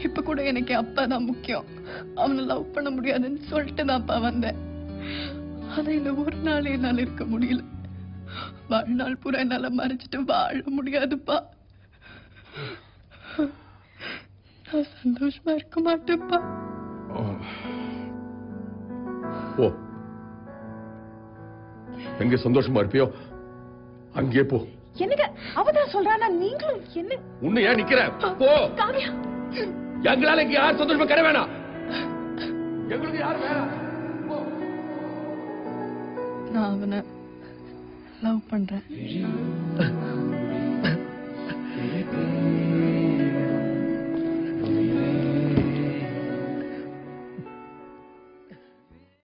இப்ப கூட எனக்கு என் அப்பா தான் முக்கியம் அவனை லவ் பண்ண முடியாதுன்னு சொல்லிட்டு தான் அப்பா வந்தேன் ஆனா இந்த ஒரு நாள் என்னால இருக்க முடியல வாழ்நாள் பூரா என்னால மறைச்சிட்டு வாழ முடியாதுப்பா நான் சந்தோஷமா இருக்க மாட்டேன்ப்பா ஓ எங்க சந்தோஷமா இருப்பியோ அங்கே போ என்னங்க அவதான் சொல்றானா நீங்களும் என்ன உன்னை ஏன் நிக்கிற போ காவியா எங்களால இங்க யார் சந்தோஷமா கர வேணாம் எங்களுக்கு யார் வேணாம் போ. நான் அவனை லவ் பண்றேன்